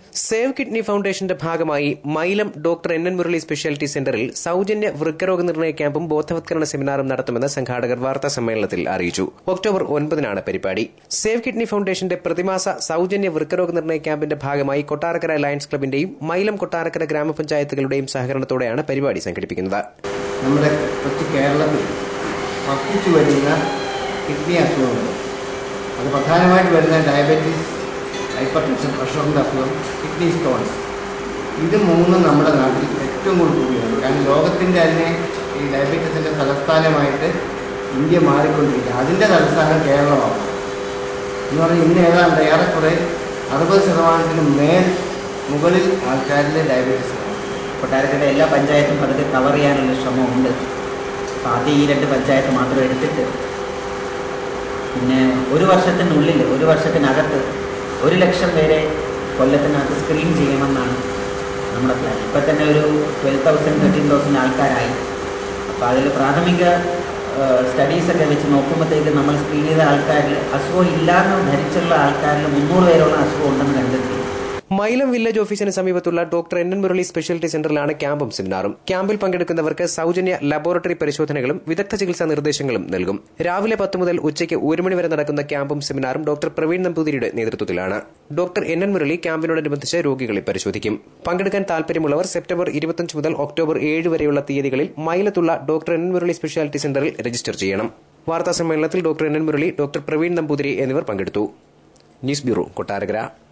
save kidney ഫൗണ്ടേഷന്റെ ഭാഗമായി Mylam doctor N N Murali speciality സെന്ററിൽ സൌജന്യ വൃക്കരോഗ നിർണയ ക്യാമ്പും ബോധവത്കരണ സെമിനാറും നടത്തുമെന്ന് സംഘാടകർ വാർത്താ സമ്മേളനത്തിൽ അറിയിച്ചു ഒക്ടോബർ ഒൻപതിനാണ് പരിപാടി സേവ് കിഡ്നി ഫൗണ്ടേഷന്റെ പ്രതിമാസ സൌജന്യ വൃക്കരോഗ നിർണയ ക്യാമ്പിന്റെ ഭാഗമായി കൊട്ടാരക്കര ലയൺസ് ക്ലബിന്റെയും മൈലം കൊട്ടാരക്കര ഗ്രാമപഞ്ചായത്തുകളുടെയും സഹകരണത്തോടെയാണ് പരിപാടി സംഘടിപ്പിക്കുന്നത് നമ്മുടെ കൊച്ചു കേരളത്തിൽ വർദ്ധിച്ചു വരുന്ന കിഡ്നി അസുഖങ്ങൾ അത് പ്രധാനമായിട്ട് വരുന്ന ഡയബറ്റീസ് ഹൈപ്പർ ടെൻഷൻ പ്രഷറിൻ്റെ അസുഖം കിഡ്നി സ്റ്റോൺസ് ഇത് മൂന്നും നമ്മുടെ നാട്ടിൽ ഏറ്റവും കൂടുതൽ കൂടിയാണ് കാരണം ലോകത്തിൻ്റെ തന്നെ ഈ ഡയബറ്റീസിൻ്റെ തലസ്ഥാനമായിട്ട് ഇന്ത്യ മാറിക്കൊണ്ടിരിക്കുക അതിൻ്റെ തലസ്ഥാനം കേരളമാണ് എന്ന് പറഞ്ഞാൽ ഇന്ന് ഏതാണ്ട് ഏറെക്കുറെ അറുപത് ശതമാനത്തിന് മേൽ മുകളിൽ ആൾക്കാരിൽ ഡയബറ്റീസ് ആണ് കൊട്ടാരക്കര എല്ലാ പഞ്ചായത്തും അതൊക്കെ കവർ ചെയ്യാനുള്ള ശ്രമമുണ്ട് അപ്പോൾ ആദ്യം ഈ രണ്ട് പഞ്ചായത്ത് മാത്രം എടുത്തിട്ട് പിന്നെ ഒരു വർഷത്തിനുള്ളിൽ ഒരു വർഷത്തിനകത്ത് ഒരു ലക്ഷം പേരെ കൊല്ലത്തിനകത്ത് സ്ക്രീൻ ചെയ്യണമെന്നാണ് നമ്മുടെ പ്ലാൻ ഇപ്പം തന്നെ ഒരു ട്വൽവ് തൗസൻഡ് തേർട്ടീൻ തൗസൻഡ് ആൾക്കാരായി അപ്പോൾ അതിൽ പ്രാഥമിക സ്റ്റഡീസൊക്കെ വെച്ച് നോക്കുമ്പോഴത്തേക്ക് നമ്മൾ സ്ക്രീൻ ചെയ്ത ആൾക്കാരിൽ അസുഖം ഇല്ലാന്ന് ധരിച്ചുള്ള ആൾക്കാരിൽ മുന്നൂറ് പേരോളം അസുഖം ഉണ്ടെന്ന് കണ്ടെത്തി മൈലം വില്ലേജ് ഓഫീസിന് സമീപത്തുള്ള doctor N N Murali speciality സെന്ററിലാണ് ക്യാമ്പും സെമിനാറും ക്യാമ്പിൽ പങ്കെടുക്കുന്നവർക്ക് സൌജന്യ ലബോറട്ടറി പരിശോധനകളും വിദഗ്ധ ചികിത്സാ നിർദ്ദേശങ്ങളും നൽകും രാവിലെ പത്ത് മുതൽ ഉച്ചയ്ക്ക് ഒരു മണി വരെ നടക്കുന്ന ക്യാമ്പും സെമിനാറും ഡോക്ടർ പ്രവീൺ നമ്പൂതിരിയുടെ നേതൃത്വത്തിലാണ് ഡോക്ടർ എൻ എൻ മുരളി ക്യാമ്പിനോടനുബന്ധിച്ച് രോഗികളെ പരിശോധിക്കും പങ്കെടുക്കാൻ താൽപര്യമുള്ളവർ സെപ്റ്റംബർ ഇരുപത്തിയഞ്ച് മുതൽ ഒക്ടോബർ ഏഴ് വരെയുള്ള തീയതികളിൽ മൈലത്തുള്ള doctor N N Murali speciality സെന്ററിൽ രജിസ്റ്റർ ചെയ്യണം വാർത്താ സമ്മേളനത്തിൽ doctor N N Murali doctor Praveen Namboothiri എന്നിവർ പങ്കെടുത്തു ന്യൂസ് ബ്യൂറോ കൊട്ടാരകര